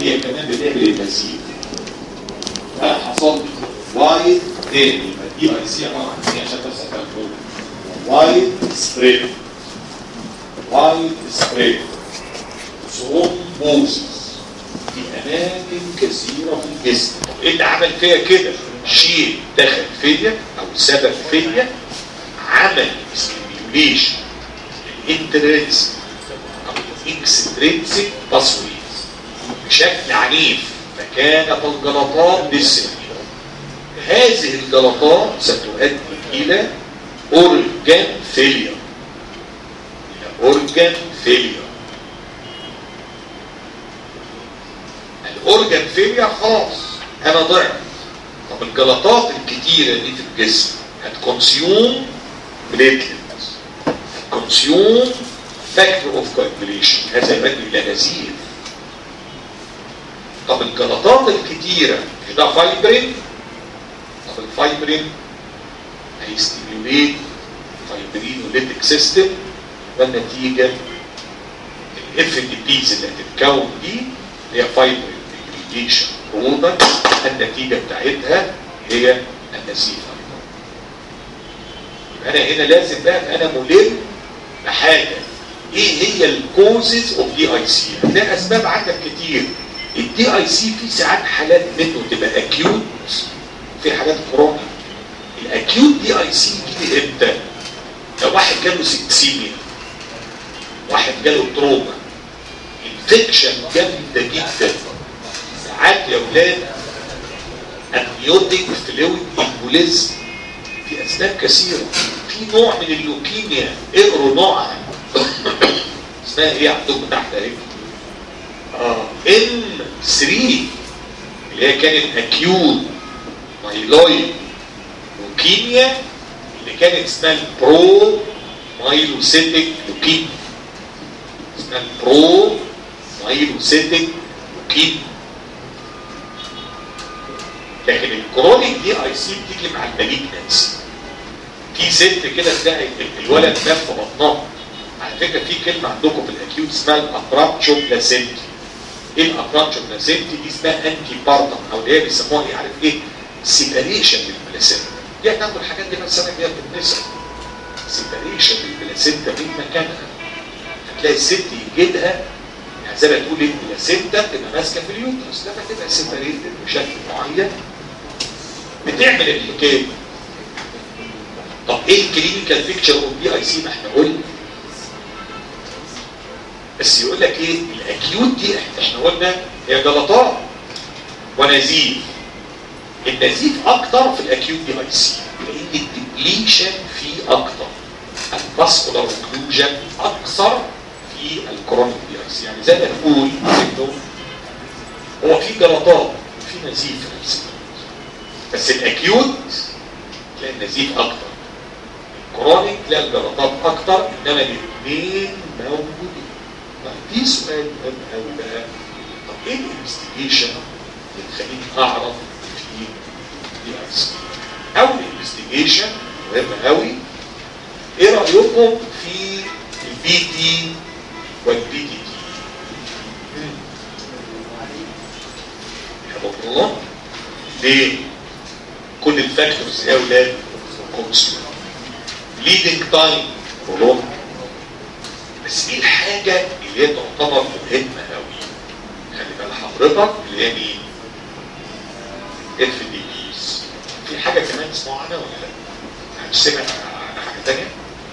هي كمان بتعمل النسيج حصل وايد تاني يبقى دي اي سي عباره عن ايه عشان بس افهم وايد سبريد وايد سبريد ثرومبوزس في اماكن كثيره في الجسم طب ايه اللي عمل فيا كده شيء دخل فيا او سبب فيا عمل ستيميوليشن الانترنس او الاكسترنسك باسويز بشكل عنيف فكانت الجلطات بالسلم هذه الجلطات ستؤدي الى اورجان فيلير الى اورجان فيلير الاورجان فيلير خلاص انا ضعت طب الجلطات الكتيره دي في الجسم هتكونسيوم بليتلتس هتكونسيوم فاكتور اوف كوagulation هذا يؤدي الى نزيف طب الجلطات الكتيره مش ده فايبرين طب الفايبرين هيستيميوليت فايبرينوليتيك سيستم والنتيجه الاف دي بيز اللي هتتكون دي هي فايبرين اجريجيشن برودكت النتيجه بتاعتها هي النزيف انا هنا لازم بقى انا ملم بحاجه ايه هي الكوزز اوف دي اي سي هتلاقي اسباب عندك كتير الدي اي سي في ساعات حالات منه تبقى اكيوت في حاجات كورونا الاكيوت دي اي سي دي امتى لو واحد جاله سكسيميا واحد جاله تروما انفكشن جامده جدا ساعات يا اولاد امنيوتيك فلويد امبوليزم في اسباب كثيره في نوع من اللوكيميا اقروا نوعها اسمها ايه عندكم تحت اهي اه ام 3 اللي هي كانت اكيوت مايلويد لوكيميا اللي كانت اسمها البرو مايلوسيتك لوكيميا اسمها البرو مايلوسيتك لوكيميا لكن الكرونيك دي اي سي بتيجي مع المالجنسي في ست كده تلاقي الولد مات في بطنها على فكره في كلمه عندكم في الاكيوت اسمها الابراتشو بلاسنتي ايه الابراتشو بلاسنتي دي اسمها انتي بارتم او اللي هي بيسموها ايه عارف ايه سيباريشن للبلاسنتا دي هتاخدوا الحاجات دي بس انا كده في النساء سيباريشن للبلاسنتا من مكانها هتلاقي الست يجي لها يعني زي ما تقول البلاسنتا تبقى ماسكه في اليوترس لما تبقى سيباريتد بشكل معين بتعمل الحكايه طب ايه الكلينيكال بيكتشر اوف دي اي سي ما احنا قلنا بس يقول لك ايه الاكيوت دي احنا قلنا هي جلطات ونزيف النزيف اكتر في الاكيوت دي اي سي لان الديبليشن فيه اكتر الفاسكولار اوكلوجن اكثر في الكرونيك دي اي سي يعني زي ما نقول انه هو في جلطات وفي نزيف في نفس الوقت بس الاكيوت تلاقي النزيف اكتر الكرونيك تلاقي الجلطات اكتر انما الاثنين موجودين في سؤال مهم قوي بقى طب ايه الانفستيجيشن اللي تخليني اعرف في دي اي سي اول انفستيجيشن مهم قوي ايه رايكم في البي تي والبي تي تي يا الله ليه كل الفاكتورز يا اولاد كونسيوم ليدنج تايم كولوم بس ايه الحاجه اللي هي تعتبر مهمه قوي خلي بال حضرتك اللي هي مين اف دي بيز في حاجه كمان اسمها عنها ولا لا هنسمع عن حاجه ثانيه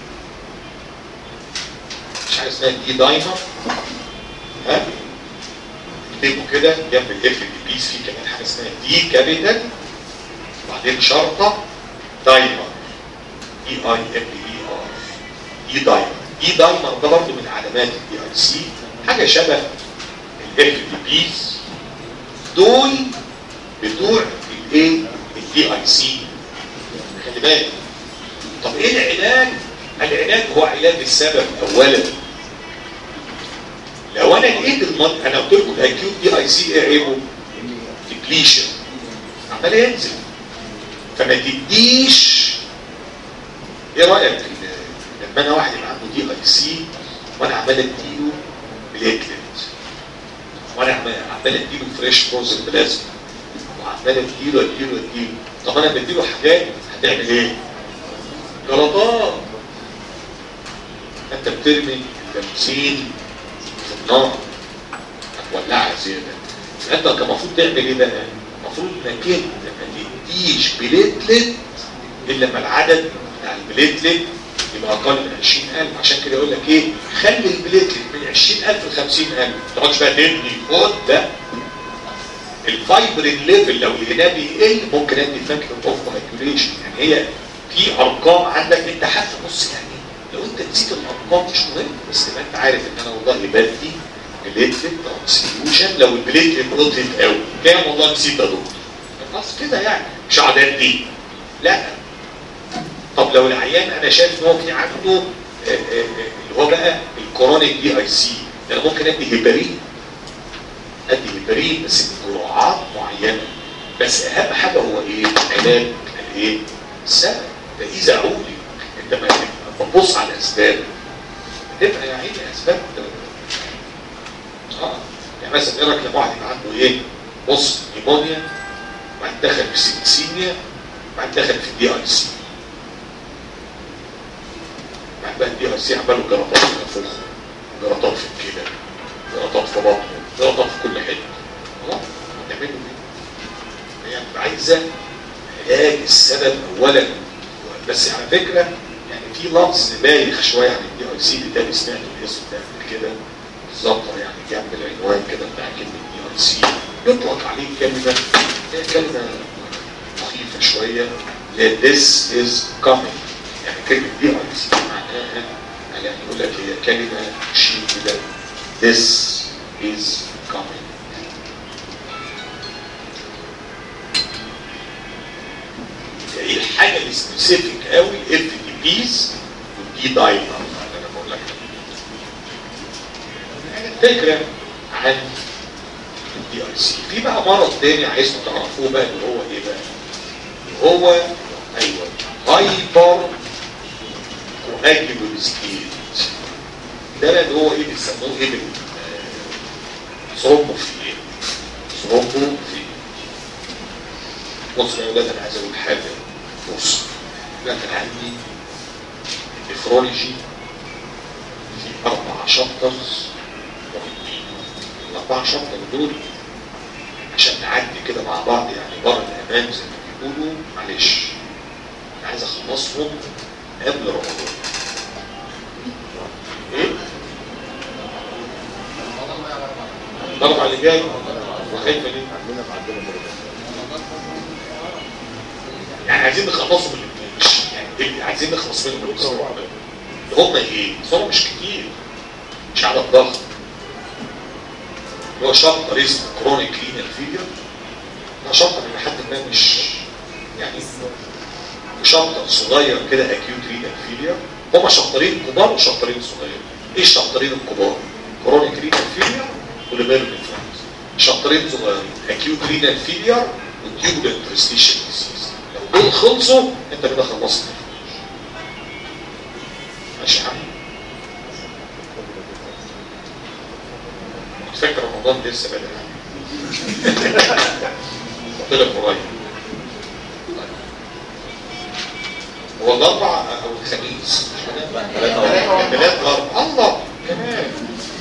مش حاجه اسمها دي دايمر ها اكتبوا كده جنب الاف دي بيز في كمان حاجه اسمها دي كابيتال وبعدين شرطه دايمر اي اي ام اي ار اي دايمر اي دايمر ده برضه من علامات الدي اي سي حاجه شبه الاف دي بيز دول بتوع الايه الدي اي سي خلي بالك طب ايه العلاج العلاج هو علاج السبب اولا لو انا لقيت المرض انا قلت لكم الاكيوت دي اي سي ايه عيبه ديبليشن عمال ينزل فما تديش ايه رايك لما انا واحد يبقى عنده دي اي سي وانا عمال اديله بليتلت وانا عمال عمال اديله فريش فروزن بلازما وعمال اديله اديله اديله طب انا بديله حاجات هتعمل ايه؟ جلطات انت بترمي بنزين في النار هتولعها زياده فانت كان المفروض تعمل ايه بقى؟ المفروض انك انت ما تديش بليتلت الا لما العدد بتاع البليتلت يبقى اقل من 20000 عشان كده يقول لك ايه؟ خلي البليتلت من 20000 ل 50000 ما تقعدش بقى تبني خد ده الفايبرين ليفل لو لقيناه بيقل ممكن ادي فاكتور اوف مايكوليشن يعني هي في ارقام عندك انت حتى بص يعني لو انت نسيت الارقام مش مهم بس تبقى انت عارف ان انا والله بدي بليتلت ترانسفيوجن لو البليتلت قلت قوي كام والله نسيت يا دكتور خلاص كده يعني مش عادات دي لا طب لو العيان انا شايف ان هو في عنده آه، آه، آه، اللي هو بقى الكورونيك دي اي سي انا ممكن ادي هيبرين ادي هيبرين بس بجرعات معينه بس اهم حاجه هو ايه؟ علاج الايه؟ السبب ده اذا عودي انت ما ما تبص على الاسباب تبقى يا عيني اسباب اه يعني مثلا ايه رايك لما واحد يبقى عنده ايه؟ بص نيمونيا وبعدين دخل في سيبسيميا وبعدين دخل في دي اي سي بعد بقى الدي اي سي عمل له جلطات في الفخ جلطات في الكلى جلطات في بطنه جلطات في كل حته خلاص هتعمل له ايه؟ هي بتبقى عايزه علاج السبب اولا بس على فكره يعني في لفظ بايخ شويه عن الدي اي سي بالتالي سمعت الاسم ده قبل كده بالظبط يعني جنب العنوان كده بتاع كلمه دي اي سي يطلق عليه كلمه هي كلمه مخيفه شويه اللي هي this is coming يعني كلمه دي اي سي معناها يعني يقول لك هي كلمه شيء كده this is coming ايه الحاجه السبيسيفيك قوي اف دي بيز ودي دايما اللي انا بقول لك فكره عن الدي اي سي في بقى مرض تاني عايزكم تعرفوه بقى اللي هو ايه بقى اللي هو ايوه هايبر كواجيبل ستيت ده بقى اللي هو ايه بيسموه ايه بال ثرومبوفيليا ثرومبوفيليا بص يا ولاد انا عايز اقول حاجه بص انا كان عندي نفرولوجي في اربع شابترز مهمين الاربع شابتر دول عشان نعدي كده مع بعض يعني بره الامان زي ما بيقولوا معلش انا عايز اخلصهم قبل رمضان ايه؟ الاربع اللي جاي وخايفه ليه؟ عندنا عندنا درجات يعني عايزين نخلصهم الاثنين مش يعني إيه؟ عايزين نخلص منهم الاسبوع ده هم ايه؟ هم مش كتير مش عدد ضخم اللي هو شابتر اسمه كرونيك رينال فيلير ده شابتر الى حد ما مش يعني شابتر صغير كده اكيوت رينال فيلير هما شابترين كبار وشابترين صغيرين ايه الشابترين الكبار؟ كرونيك رينال فيلير وليبرال شابترين صغيرين اكيوت رينال فيلير وتيوبولار انترستيشن ديزيز لو دول خلصوا انت كده خلصت ماشي يا عم فاكر رمضان لسه بدأ طلع قريب هو الاربع او الخميس الثلاث الاربع الله كمان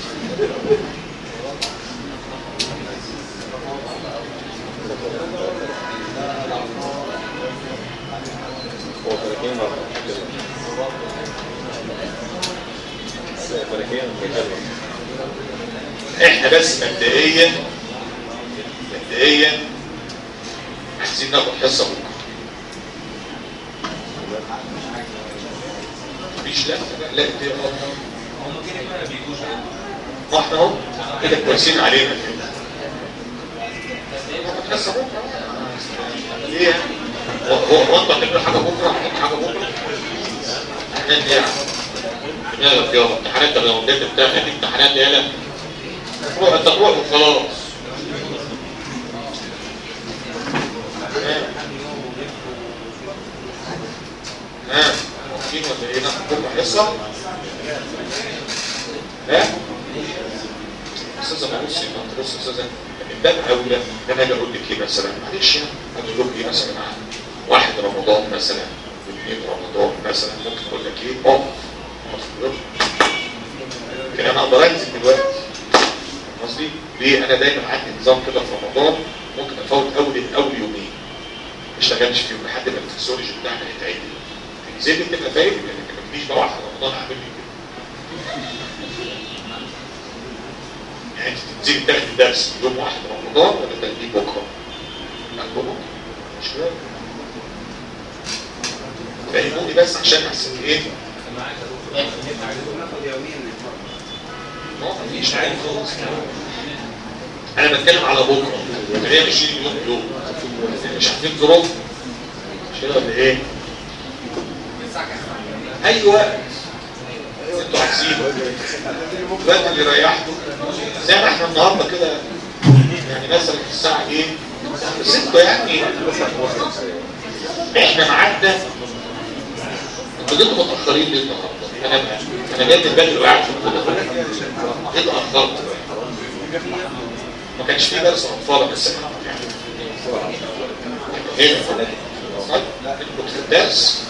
هو 30 مرة بس 30 مجرد احنا بس مبدئيا مبدئيا عايزين ناخد حصه بكره مفيش لا لا لا دي هم كده كده ما بيجوش ما احنا اهو كده كويسين علينا كده ناخد حصه بكره ليه؟ هو هو هو انت هتعمل حاجه بكره هتعمل حاجه بكره امتحانات ايه يا عم؟ دماغك يابا امتحانات ده لو النت بتاعك دي امتحانات يالا تروح انت تروح وخلاص ها ممكن ولا ايه ناخد بكره حصه ها استاذ استاذه ما بص ما انت بص يا استاذه من باب اولى ان انا اجي اقول لك ايه مثلا معلش يعني اقول لك ايه مثلا عن واحد رمضان مثلا واثنين رمضان مثلا ممكن اقول لك ايه اقف اقف في لكن انا اقدر انزل دلوقتي فاهم قصدي؟ ليه؟ انا دايما عندي نظام كده في رمضان ممكن افوت اول اول يومين ما اشتغلش فيهم لحد ما الفسيولوجي بتاعنا يتعدل زي ما تبقى فاهم لان ما تجيش بقى واحد رمضان عامل لي كده يعني انت تنزلي تاخدي الدرس يوم واحد رمضان ولا تاخديه بكره؟ لا بكره مش كده فهموني بس عشان احسن ايه؟ ما فيش عارف خالص انا بتكلم على بكره لكن هي مش يوم يوم مش عارفين ظروف مش كده ولا ايه؟ ايوه انتوا عايزين الوقت اللي ريحته زي ما احنا النهارده كده يعني مثلا الساعه ايه؟ ستة يعني احنا معدنا انتوا جيتوا متاخرين ليه النهارده؟ انا انا جاي من بدري وقاعد في الأوضة. جيت اتاخرت ما كانش في درس اطفال بس هنا طيب كنت في الدرس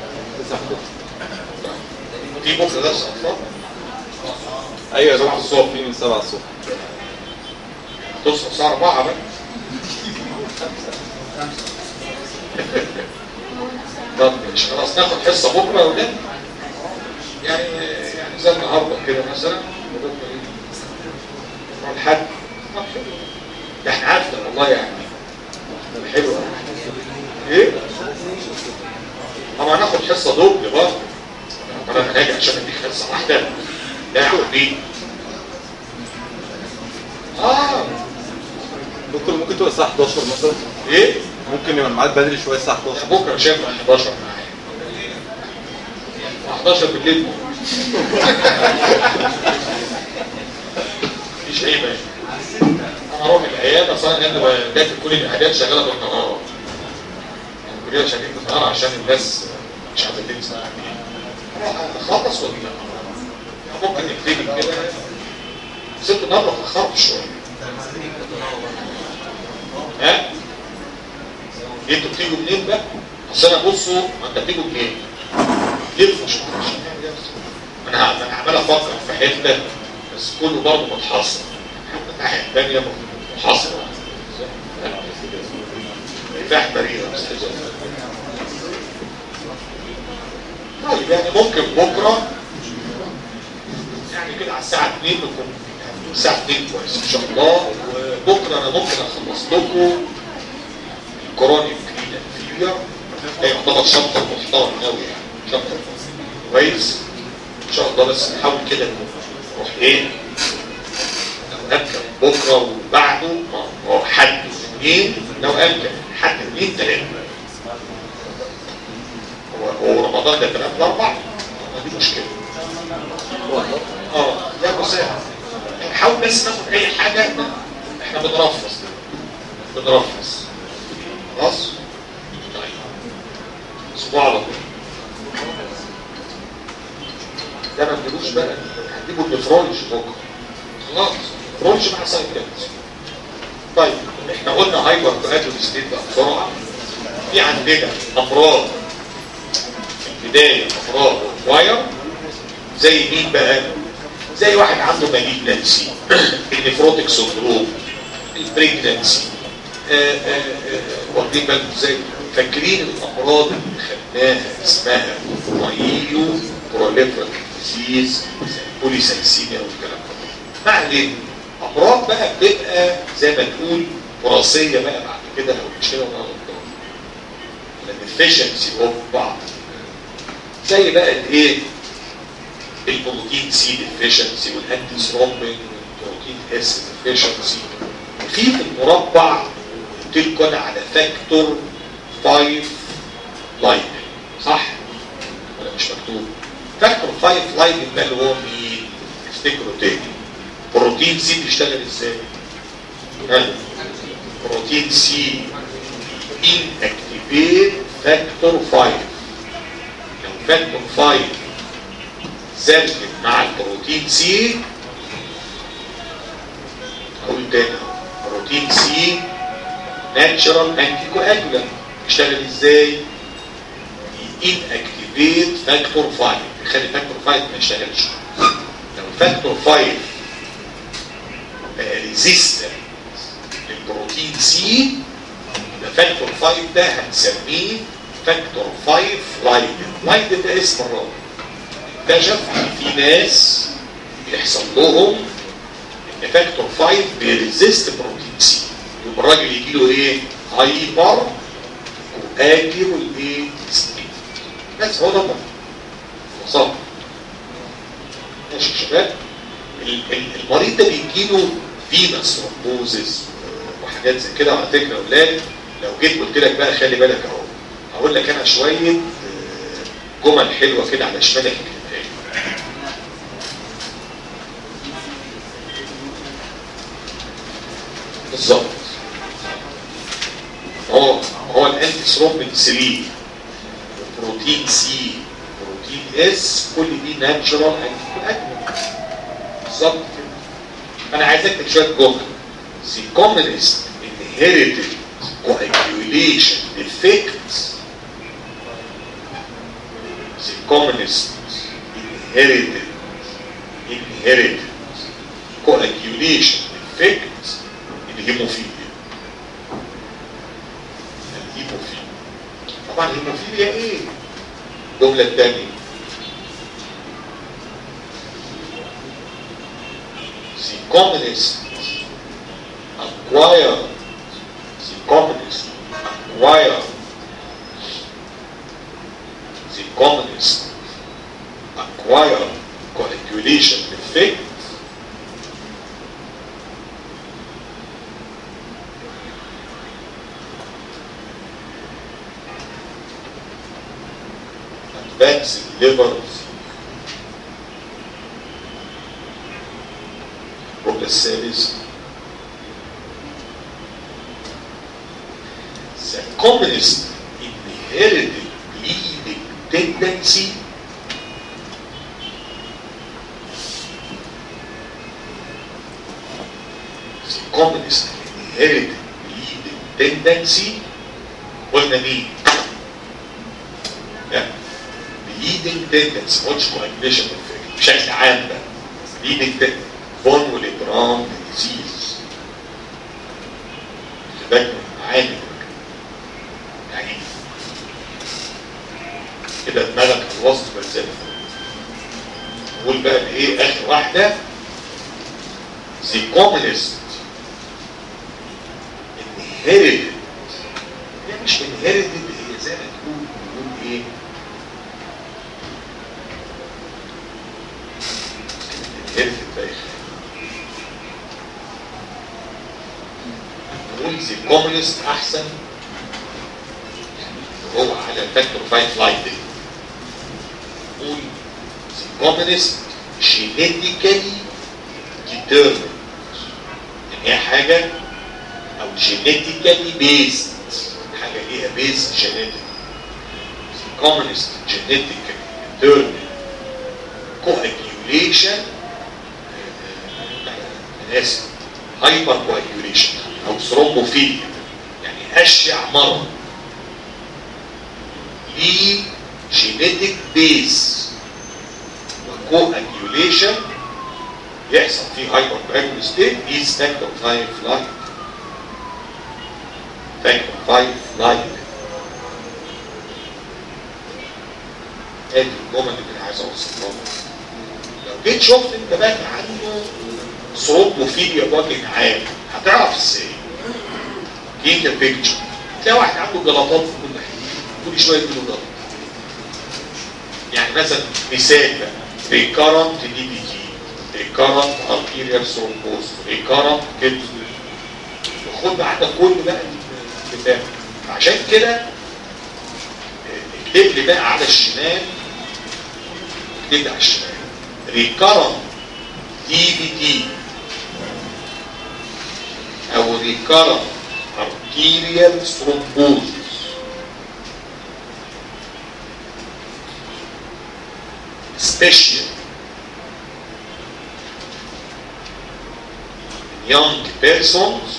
في بكره درس اطفال ايوه يا سبعة دكتور الصبح. في من 7 الصبح تصحى الساعه 4 بقى طب مش خلاص ناخد حصه بكره ولا يعني يعني زي النهارده كده مثلا وبكره ايه؟ نروح لحد طب حلو. ده احنا عارفه والله يعني حلو أوي. ايه؟ طبعا هناخد حصه دوبل برضه انا هاجي عشان اديك حصه واحده لا يا حبيبي اه دكتور ممكن تبقى الساعه 11 مثلا ايه؟ ممكن يبقى الميعاد بدري شويه الساعه 11 بكره مش هينفع 11 معايا 11 بالليل مفيش اي مانع انا اروح العياده اصلا انا داخل كل العيادات شغاله بالنهار يعني كلنا شغالين بالنهار عشان الناس مش عايزه تنسى يعني اروح اخلص ولا ممكن نبتدي كده ست النهارده اتاخرت شويه ها انتوا بتيجوا منين بقى؟ اصل انا بصوا ما انت بتيجوا منين؟ لفوا شويه عشان نعمل إيه؟ انا ع- انا عمال افكر في حته بس كله برضه متحصر حتى الناحيه الثانيه محصر مفتاح بريئه بس طيب يعني ممكن بكره يعني كده على الساعه 2 نكون يعني الساعه 2 كويس ان شاء الله وبكره انا ممكن اخلص لكم كورونيك فيبر هي يعتبر شابتر محترم قوي يعني شابتر كويس ان شاء الله بس نحاول كده نروح ايه لو امكن بكره وبعده ما هو حد اثنين لو امكن حد اثنين ثلاثه هو هو رمضان ده ثلاث اربع ما دي مشكله اه يا مساعد نحاول بس ناخد اي حاجه احنا بنرفض بنرفض خلاص طيب اسبوع على طول ده ما تجيبوش بقى هتجيبوا النفرولوجي بكره خلاص نفرولوجي مع سايكلز طيب احنا قلنا هايبر كوناتول ستيت بقى بسرعه في عندنا امراض في البدايه امراض واير زي مين بقى؟ زي واحد عنده ماليجنسي النفروتيك سندروم البريجنسي واخدين بالكم ازاي فاكرين الامراض اللي خدناها اسمها مايلو بروليفرال ديزيز بوليسايسيميا والكلام ده ما علينا امراض بقى بتبقى زي ما تقول وراثيه بقى بعد كده لو مش كده ولا غلطان الديفيشنسي اوف بعض زي بقى الايه البروتين سي ديفيشنسي والانتي ثرومبين والبروتين اس ديفيشنسي في في المربع قلت لكم انا على فاكتور 5 لايبل صح ولا مش مكتوب فاكتور 5 لايبل ده اللي هو مين افتكروا تاني بروتين سي بيشتغل ازاي ها بروتين سي ان اكتيفيت فاكتور 5 لو فاكتور 5 زادت مع البروتين سي تاني بروتين سي ناتشرال انتي كواجولانت يشتغل ازاي؟ ان اكتيفيت فاكتور 5 يخلي فاكتور 5 ما يشتغلش لو فاكتور 5 بقى ريزيستنت للبروتين سي يبقى فاكتور 5 ده هنسميه فاكتور 5 لايدن لايدن ده اسم الراجل اكتشف ان في ناس بيحصل لهم ان فاكتور 5 بيريزيست بروتين سي يبقى الراجل يجي له ايه؟ هايبر كواجيول ايه؟ ستيت بس هو ده الموضوع ببساطه ماشي يا شباب ال- ال- المريض ده بيجي له فينس رومبوزس وحاجات زي كده وعلى فكره يا اولاد لو جيت قلت لك بقى خلي بالك اهو هقول لك انا شويه آه، جمل حلوه كده على شمالك اكتبها لي بالظبط هو هو الانتي ثرومبين 3 بروتين سي بروتين اس كل دي ناتشرال انتي كواجولانت بالظبط كده انا عايز اكتب شويه جمل the commonest inherited coagulation defects the commonest inherited inherited coagulation defects الهيموفيليا الهيموفيليا طبعا الهيموفيليا ايه؟ الجمله الثانيه the commonest acquired the commonest acquired the commonest acquired coagulation defect advanced liver disease الجملة السادسة The commonest inherited bleeding tendency The commonest inherited bleeding tendency قلنا مين؟ لا bleeding tendency ما قلتش coagulation effect بشكل عام بقى bleeding tendency فون وليبرام ديزيز خلي بالك من المعاني يعني كده دماغك على الوسط بلزمك نقول بقى ايه اخر واحده the commonest inherited هي مش inherited هي زي ما تقول تقول ايه inherited بقى نقول زي كومونست احسن هو على الفاكتور 5 لايت دي نقول زي كومونست جينيتيكالي ديترمنت يعني هي حاجه او جينيتيكالي بيست حاجه ليها بيز جينيتيك كومونست جينيتيكالي ديترمنت كواجيوليشن انا اسف هايبر كواجيوليشن او ثرومبوفيليا يعني اشع مرض ليه جينيتك بيز وكواجيوليشن يحصل فيه هايبر كواجيول ستيت از فاكتور 5 لايت فاكتور 5 لايت ادي الجمل اللي انا عايز اوصلها لو جيت شفت انت بقى عنه ثرومبوفيليا بوجه عام هتعرف ازاي جيت البيكتشر تلاقي واحد عنده جلطات في كل حته كل شويه يجيله جلط يعني مثلا مثال بقى ريكارنت دي بي تي ريكارنت ارتيريال ثرومبوز ريكارنت كده خد بقى عندك كل بقى بتاع عشان كده اكتب لي بقى على الشمال اكتب لي على الشمال ريكارنت دي بي تي او ريكارنت arterial thrombosis special young persons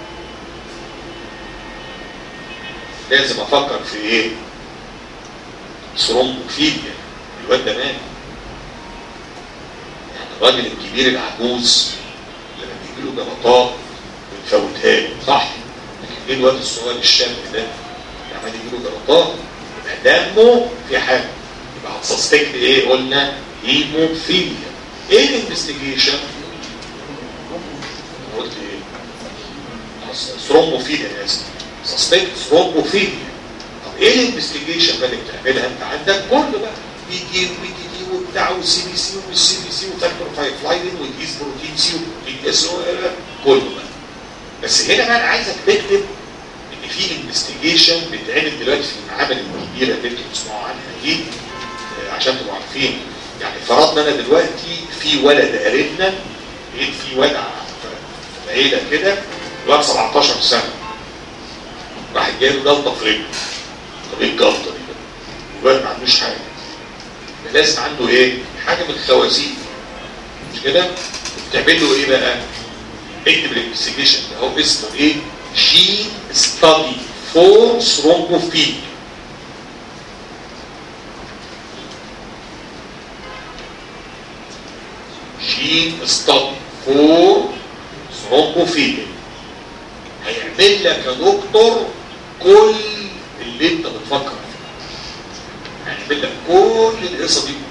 لازم افكر في ايه ثرومبوفيليا الواد ده مات يعني الراجل الكبير العجوز لما بيجي له جلطات بنفوتها له صح لكن ليه الواد الصغير الشاب ده عمال يجي له جلطات يبقى دمه في حاجه يبقى هتسسبكت ايه قلنا هيموفيليا ايه الانفستيجيشن قلت ايه ثرومبوفيليا يا اسف سسبكت ثرومبوفيليا طب ايه الانفستيجيشن بقى اللي بتعملها انت عندك كله بقى بي دي وبي دي دي وبتاع والسي بي سي والسي بي سي وفاكتور فايف لايدن والهيز بروتين سي وبروتين اس كله بقى بس هنا بقى انا عايزك تكتب ان في انفستيجيشن بيتعمل دلوقتي في المعامل الكبيره اللي انتوا بتسمعوا عنها دي آه، عشان تبقوا عارفين يعني فرضنا انا دلوقتي في ولد قريبنا لقيت في ولد في العيله كده الواد 17 سنه راح جاي له جلطه في رجله طب ايه الجلطه دي بقى؟ الواد ما عندوش حاجه يبقى لازم عنده ايه؟ حاجه من الخوازيق مش كده؟ بتعمل له ايه بقى؟ اكتب الانفستيجيشن ده هو اسمه ايه؟ جين ستادي فور ثرومبوفيليا جين ستادي فور ثرومبوفيليا هيعمل لك يا دكتور كل اللي انت بتفكر فيه هيعمل لك كل القصه دي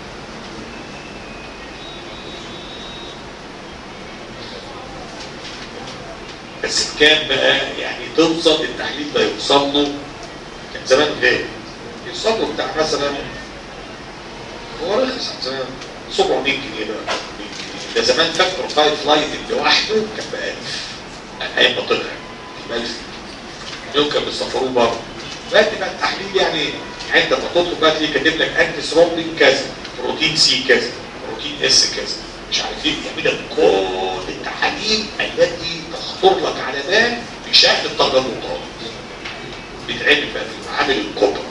بس كان بقى يعني توصل التحليل ده يوصل له كان زمان غالي يوصل له بتاع مثلا هو رخص عن زمان 700 جنيه بقى 800 جنيه ده زمان فاكتور فايف لايت لوحده كان ب 1000 ايام ما طلع ب 1000 يوم كانوا بيسافروه بره دلوقتي بقى التحليل يعني يعني انت لما تطلب بقى تلاقيه كاتب لك انتي ثرومبين كذا بروتين سي كذا بروتين اس كذا مش عارف ايه يعمل لك كل التحاليل التي تخطر لك على بال بشكل التجلطات بيتعمل بقى في المعامل الكبرى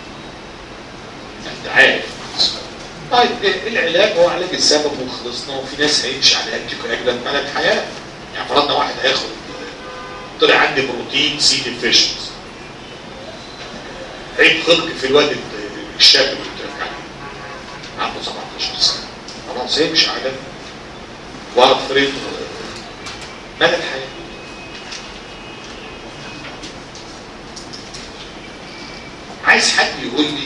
انت عارف طيب إيه العلاج هو علاج السبب وخلصنا وفي ناس هيمشي على انتي كواجلانت مدى الحياه يعني فرضنا واحد هياخد طلع عندي بروتين سي ديفيشنس عيب خلق في الواد الشاب اللي قلت لك عليه عنده 17 سنه خلاص هيمشي على وارفرين مدى الحياه عايز حد يقول لي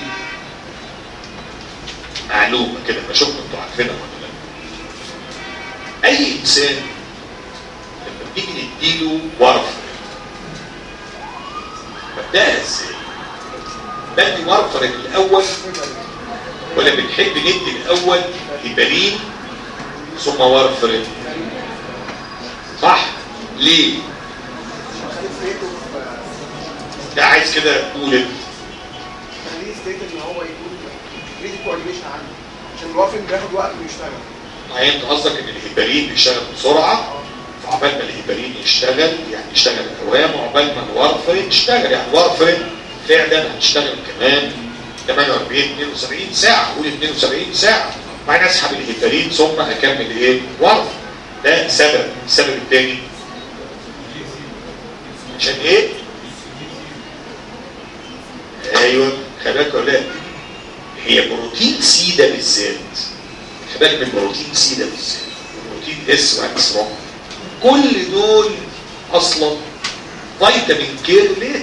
معلومه كده بشوف انتوا عارفينها ولا لا اي انسان لما بنيجي نديله وارفرين ببداها ازاي؟ بدي وارفرين الاول ولا بنحب ندي الاول هيبرين ثم وارفرين صح ليه ده عايز كده تقول انت خليه ستيت ان هو يكون ريدي كوردينيشن عنده عشان الوافن بياخد وقت ويشتغل يعني انت قصدك ان الهيبرين بيشتغل بسرعه فعقبال ما الهيبرين يشتغل يعني يشتغل اوام وعقبال ما الوارفرين يشتغل يعني الوارفرين فعلا هتشتغل كمان 48 72 ساعه قول 72 ساعه وبعدين اسحب الهيبرين ثم اكمل ايه؟ وارفرين ده سبب السبب الثاني عشان ايه؟ ايوه خلي بالك ولا لا؟ هي بروتين سي ده بالذات خلي بالك من بروتين سي ده بالذات بروتين اس واكس روم كل دول اصلا فيتامين كي ريليتد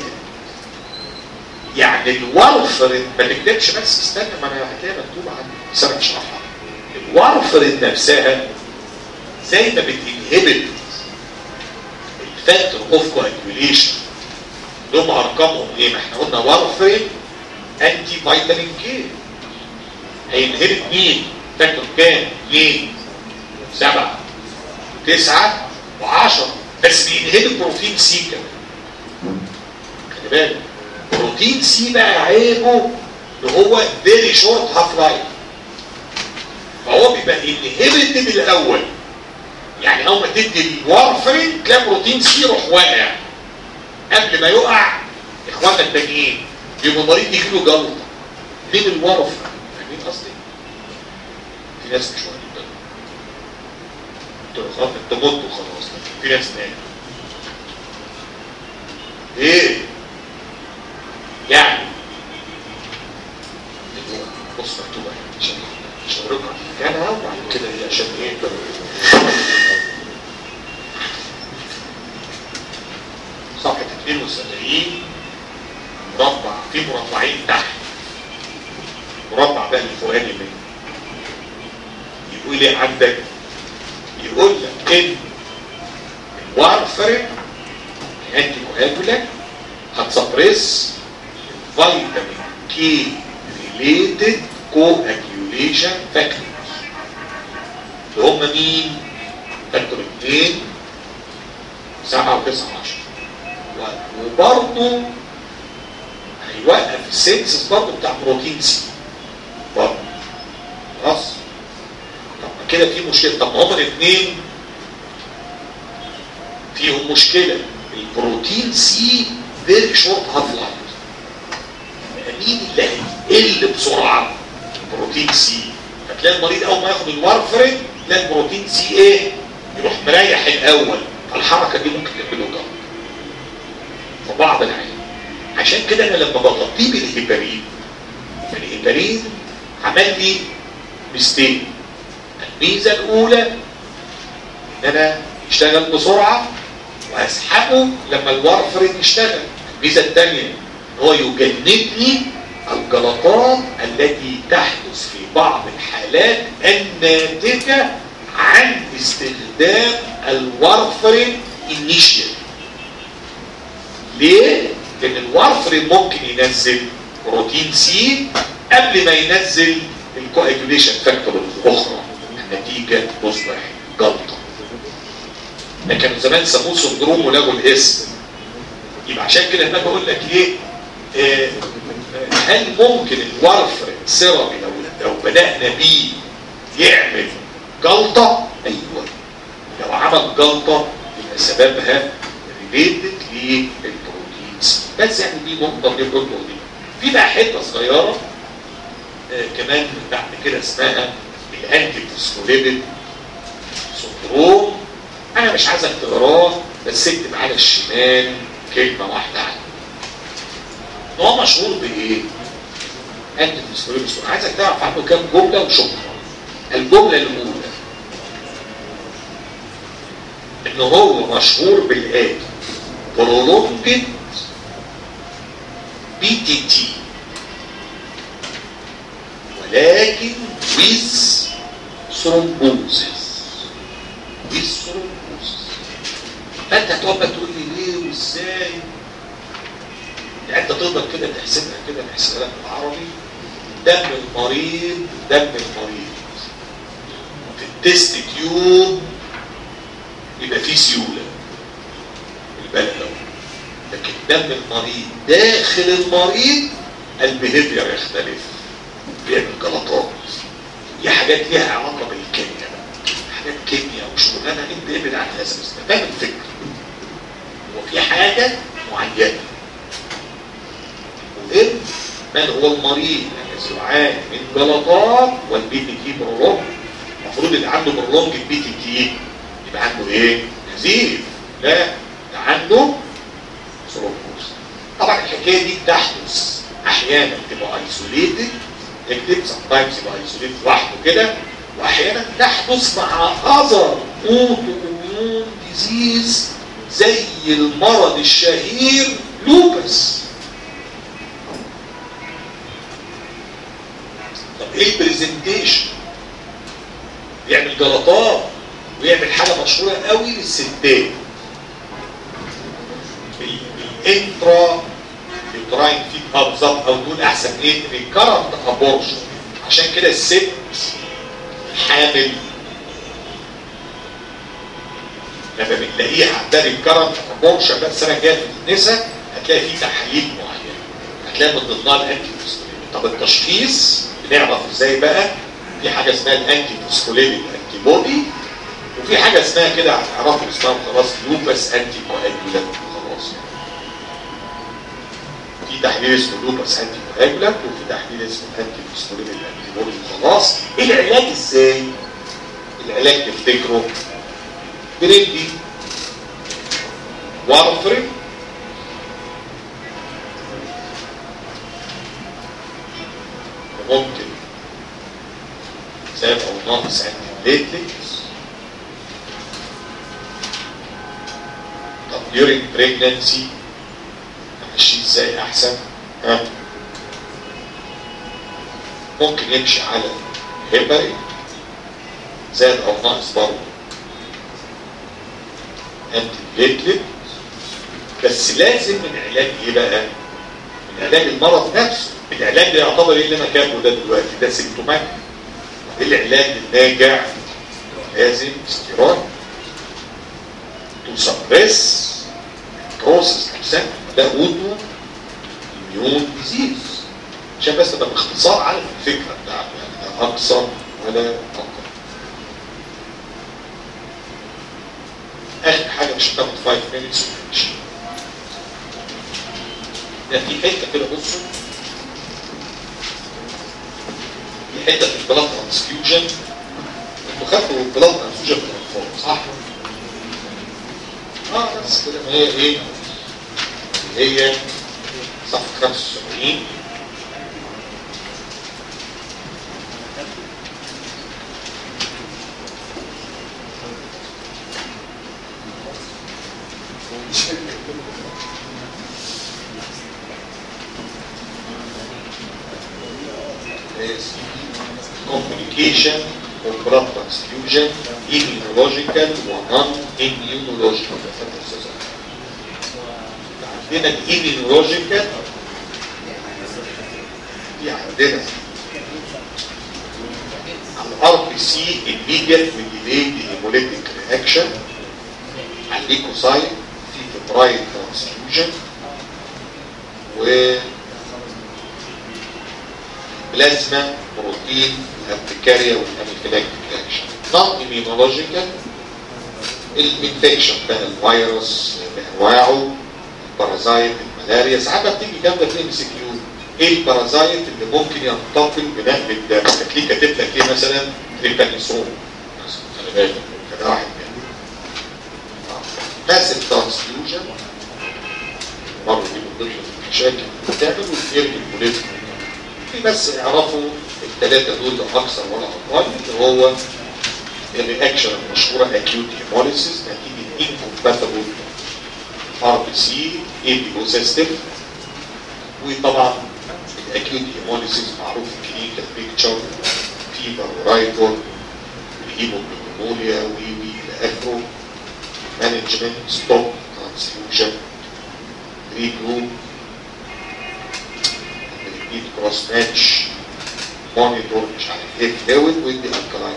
يعني الوارفرين ما تكتبش بس استنى ما انا هتلاقيها مكتوبه عندي بس انا اشرحها الوارفرين نفسها زي ما بتنهبت الفاكتور اوف كواجوليشن دول ارقامهم ايه؟ ما احنا قلنا وارفرين انتي فيتامين كي هينهبت مين؟ فاكتور كام؟ 2 7 9 و10 بس بينهبت بروتين سي كمان خلي بالك بروتين سي بقى عيبه ان هو فيري شورت هاف لايف فهو بيبقى انهبت الاول يعني اول ما تدي الوارفرين تلاقي بروتين سي يروح واقع قبل ما يقع اخواننا التانيين يبقى مريض يجي له جلطه من الورفرين فاهمين قصدي؟ في ناس مش واخدين بالهم قلت له خلاص انت مت وخلاص في ناس نايمه ايه يعني بص مكتوبه هنا عشان عشان اوريكم مكانها وبعد كده ايه عشان ايه صفحه 72 مربع في مربعين تحت مربع بقى الفوقاني منه يقول ايه عندك يقول لك ان الوارفرين انتي كواجولانت هتسبريس فيتامين كي ريليتد كواجيوليشن فاكتورز اللي هم مين؟ فاكتور 2 7 و9 10 وبرضه هيوقف السينسس برضه بتاع بروتين سي برضه خلاص طب ما كده في مشكله طب ما هما الاثنين فيهم مشكله البروتين سي فيري شورت هاف لايف مين اللي هيقل بسرعه البروتين سي فتلاقي المريض اول ما ياخد الوارفرين تلاقي البروتين سي ايه يروح مريح الاول فالحركه دي ممكن تعمل له ضغط في بعض العيان عشان كده انا لما بغطيه بالهيبارين الهيبارين عمل لي ميزتين الميزه الاولى ان انا يشتغل بسرعه واسحبه لما الوارفرين يشتغل الميزه الثانيه ان هو يجنبني الجلطات التي تحدث في بعض الحالات الناتجه عن استخدام الوارفرين انيشيال ليه؟ لان الوارفرين ممكن ينزل بروتين سي قبل ما ينزل الكواجوليشن فاكتور الاخرى النتيجه تصبح جلطه ده كانوا زمان سموه سندروم ولغوا الاسم يبقى عشان كده انا بقول لك ايه آه هل ممكن الوارفرين سيرابي لو لو بدانا بيه يعمل جلطه ايوه لو عمل جلطه يبقى سببها ريليتد للبروتينز بس يعني دي نقطه دي نقطه دي في بقى حته صغيره آه كمان بعد كده اسمها الانتي فوسفوليبيد سندروم انا مش عايزك تقراه بس اكتب على الشمال كلمه واحده عنه هو مشهور بايه؟ انتي فوسفوليبيد سندروم عايزك تعرف عنه كام جمله وشكرا الجمله الاولى ان هو مشهور بالاتي prolonged BTT ولكن with thrombosis with thrombosis فانت هتقعد بقى تقول لي ليه وازاي يعني انت تقدر كده تحسبها كده نحسبها لك بالعربي دم المريض دم المريض في التست تيوب يبقى فيه سيوله البلد لكن دم المريض داخل المريض البيهيفير يختلف بيعمل جلطات دي حاجات ليها علاقه بالكيمياء حاجات كيمياء وشغلانه انت ابعد عن هذا الاسم فاهم الفكره وفي حاجه معينه مهم من هو المريض الذي يعاني من جلطات والبي تي تي برولونج المفروض اللي عنده برولونج البي تي تي يبقى عنده ايه؟ نزيف لا ده عنده ثرومبوز طبعا الحكايه دي بتحدث احيانا تبقى ايسوليتد اكتب سم تايمز يبقى ايسوليتد لوحده كده واحيانا تحدث مع اذر اوتو اميون ديزيز زي المرض الشهير لوبس طب ايه البرزنتيشن بيعمل جلطات ويعمل حاجه مشهوره قوي للستات الانترا يوتراين فيك اه بالظبط او نقول احسن ايه ريكارنت ابورشن عشان كده الست حامل لما بتلاقيها عندها ريكارنت ابورشن بقى السنه الجايه في النساء هتلاقي في تحاليل معينه هتلاقي من ضمنها الانتي طب التشخيص بنعرف ازاي بقى في حاجه اسمها الانتي فوسفوليبيد انتي بودي وفي حاجه اسمها كده هتعرفوا اسمها خلاص لوبس انتي كواجولانت خلاص في تحليل اسمه لوبس انتي كواجولانت وفي تحليل اسمه انتي فوسفوليبيد انتي بودي خلاص ايه العلاج ازاي؟ العلاج تفتكروا بندي وارفرين ممكن زاد او ناقص عند الليتلتس طب during pregnancy امشي ازاي احسن ها ممكن يمشي على هيبري زاد او ناقص برضه انتي بليتلت بس لازم من علاج ايه بقى؟ من علاج المرض نفسه العلاج ده يعتبر ايه اللي انا كاتبه ده دلوقتي ده سيمتوماتيك ايه العلاج الناجع لازم استيراد تو سبريس بروسس نفسها ده اوتو اميون ديزيز عشان بس تبقى باختصار على الفكره بتاعته يعني لا اكثر ولا اقل اخر حاجه مش هتاخد 5 minutes ونمشي ده في حته كده بصوا في حته في البلاد ترانسفيوجن انتوا خدتوا البلاد ترانسفيوجن في الاطفال صح؟ اه بس كده ما هي ايه؟ اللي هي صفحه 75 is complication of blood transfusion, immunological و non-immunological. عندنا الاميونولوجيكال في عندنا الار بي سي immediate وديليد هيموليتيك رياكشن على الليكوسايت في فبرايل ترانسفيوجن و بلازما بروتين الارتكاريا والانفلاكتيك رياكشن نون ايميونولوجيكال الانفكشن بقى الفيروس بانواعه البارازايت الملاريا ساعات بتيجي جنب في ام سي كيو ايه البارازايت اللي ممكن ينتقل بنقل الدم هتلاقيه كاتب لك ايه مثلا تريبانيسون مثلا خلي بالك كده واحد منهم ماسك ترانسفيوجن برضه دي من ضمن المشاكل اللي بتعمل وترمي البوليزم في بس اعرفوا الثلاثه دول لا اكثر ولا اقل اللي هو الرياكشن المشهوره اكيوت هيموليسيس نتيجه انكومباتبل ار بي سي اي بي او سيستم وطبعا الاكيوت هيموليسيس معروف كلينيكال بيكتشر فيبر ورايفر الهيموجلوبينوريا وي وي الى اخره مانجمنت ستوب ترانسفيوجن ريجروب ايد كروس ماتش مونيتور مش عارف ايه فلويد ودي الكلاين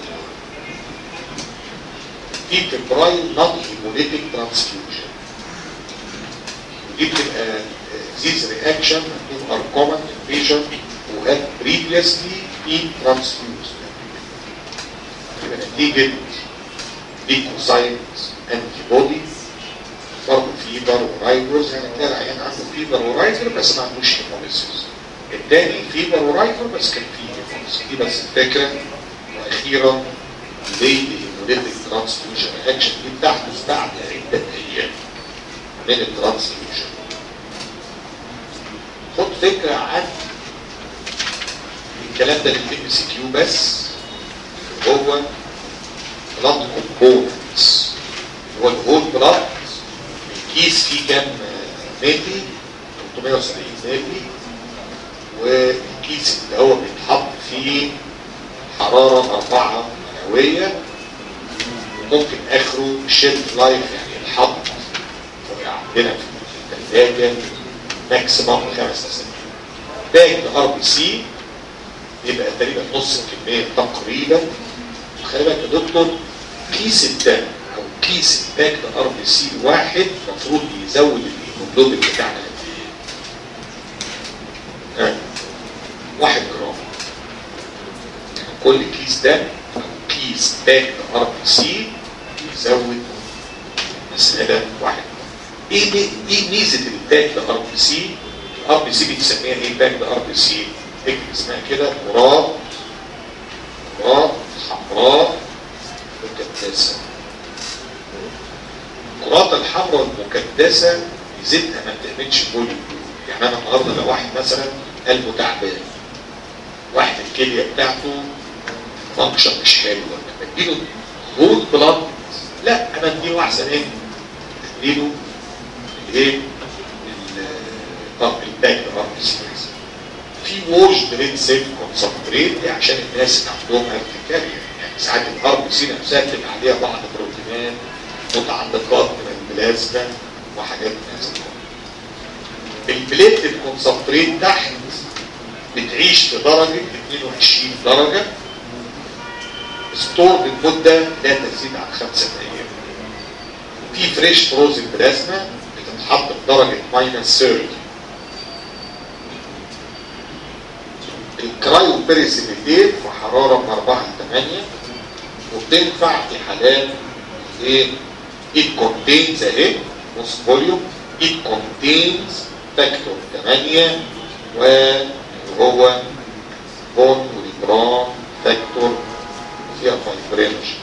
في فبرايل نون هيموليتيك ترانسفيوجن دي بتبقى ديز رياكشن ار كومن ان بيشنت who had previously been transfused يبقى نتيجة ليكوسايت انتي بودي برضه فيبر ورايفرز يعني تلاقي العيان عنده فيبر ورايفر بس ما عندوش هيموليسيس الثاني فيبر ورايفر بس كان فيه هيموليسيس دي بس الفكرة واخيرا ليه الهيموليتيك ترانسفيوجن رياكشن دي بتحدث بعد عدة ايام من الترانسفيوجن خد فكرة عن الكلام ده للام سي كيو بس هو بلاد كومبوننتس هو الهول بلاد الكيس فيه كام ملي 370 ملي والكيس اللي هو بيتحط فيه حرارة أربعة مئوية وممكن آخره شيلف لايف يعني الحط عندنا في الثلاجة ماكسيموم خمس أسابيع باقي الار بي سي يبقى تقريبا نص الكمية تقريبا خلي بالك يا دكتور كيس الدم او كيس الباك ده ار بي سي واحد المفروض يزود الهيموجلوبين بتاعنا قد ايه؟ ها؟ واحد جرام يعني كل كيس دم او كيس باك ده ار بي سي يزود مسألة واحد ايه مي- ايه ميزة الباك ده ار بي سي؟ الار بي سي بتسميها ايه باك ده ار بي سي؟ اكتب اسمها كده مراد مراد حمراء مكتسة الكرات الحمراء المكدسه ميزتها ما بتعملش بولي يعني انا النهارده لو واحد مثلا قلبه تعبان واحد الكليه بتاعته فانكشن مش حلو ولا بديله هول بلاد لا انا اديله احسن ايه؟ اديله الايه؟ ال- اه الباك اه في ووش بريد سيل كونسنتريت دي عشان الناس اللي عندهم ارتكاريا يعني ساعات الار بي سي نفسها بتبقى عليها بعض البروتينات متعلقات من البلازما وحاجات من هذا النوع. البليت الكونسنتريت تحت بتعيش في درجة 22 درجة ستور المدة لا تزيد عن خمسة أيام في فريش فروزن بلازما بتتحط بدرجة ماينس 30 الكرايو بيريسيبيتيت في حرارة من 4 ل 8 وبتنفع في حالات ايه؟ it contains اهي نص فوليوم it contains فاكتور 8 وهو بون وليبران فاكتور فيها فايبرينشن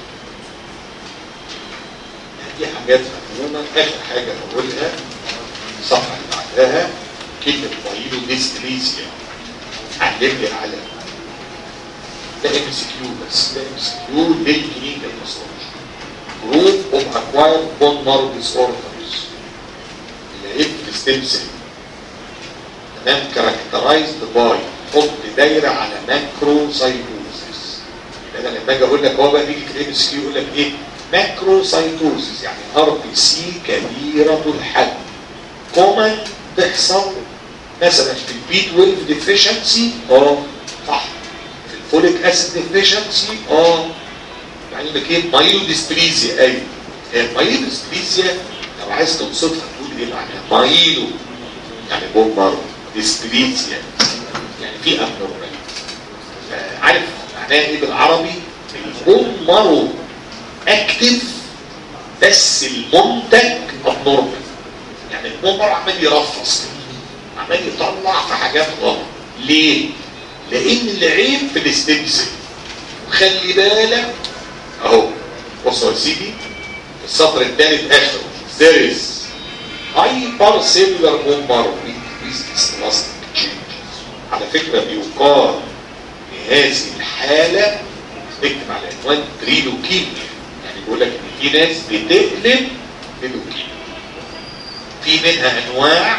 دي حاجات مفهومة آخر حاجة هقولها الصفحة اللي بعدها كلمة بايلو ديستريزيا علمني على ده ام سي كيو بس ده ام سي كيو للكلينيكال باثولوجي جروب اوف اكوايرد بون مارو ديس اوردرز اللي هي الستيم سيل تمام كاركترايزد باي حط دايره على ماكرو سايتوزيس يبقى انا لما اجي اقول لك هو بقى بيجي في الام سي كيو يقول لك ايه ماكرو سايتوزيس يعني ار بي سي كبيره الحجم كومن تحصل مثلا في البي 12 ديفيشنسي اه صح في الفوليك اسيد ديفيشنسي اه يعني لك ايه مايلو ديسبليزيا ايوه المايلو ديسبليزيا لو عايز توصفها تقول ايه معناها مايلو يعني بون مارو ديسبليزيا يعني في ابنورمال عارف معناها ايه بالعربي البون مارو اكتف بس المنتج ابنورمال يعني البون مارو عمال يرفص كده عمال يطلع في حاجات غلط ليه؟ لان العيب في الستيم سيل وخلي بالك اهو بصوا يا سيدي السطر الثالث اخره there is hypercellular bone marrow increased elastic changes على فكره بيقال لهذه الحاله اكتب على عنوان تريلوكيميا يعني بيقول لك ان في ناس بتقلب بلوكيميا في منها انواع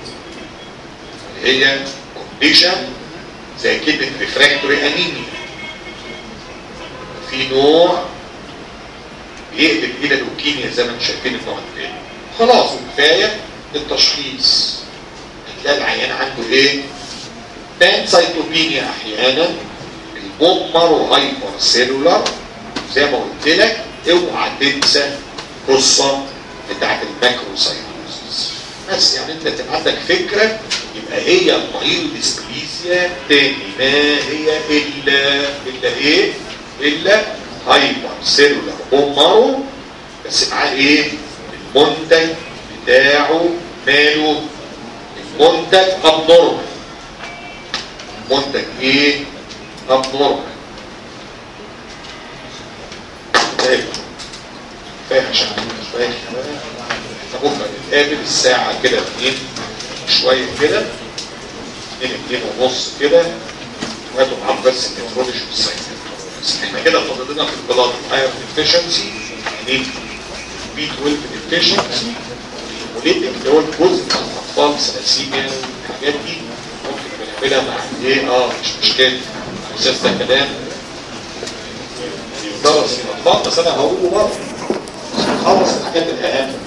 هي كونديشن زي كلمة ريفراكتوري انيميا في نوع بيقلب الى لوكيميا زي ما انتم شايفين النوع الثاني خلاص وكفايه التشخيص هتلاقي العيان عنده ايه؟ بانسايتوبينيا احيانا البوم مارو هايبر سيلولار زي ما قلت لك اوعى تنسى القصه بتاعت الماكروسايتوزيس بس يعني انت تبقى عندك فكره يبقى هي المايلو ديسبليزيا تاني ما هي الا الا ايه؟ الا هايبر سيلولار بوم مارو بس معاه ايه؟ المنتج بتاعه ماله؟ المنتج ابنورمال منتج ايه؟ ابنورمال طيب كفايه عشان شويه احنا بكره نتقابل الساعه كده 2 شويه كده 2 2 ونص كده وهاتوا معاهم بس النيفرولوجي والساينس احنا كده فاضل لنا في البلاد ايرون ديفيشنسي يعني بي 12 ديفيشنسي وليتك اللي هو الجزء بتاع الاطفال ثلاسيميا الحاجات دي ممكن بنعملها مع ايه اه مش مشكله اساس ده كلام يدرس في الاطفال بس انا هقوله برضه نخلص الحاجات الاهم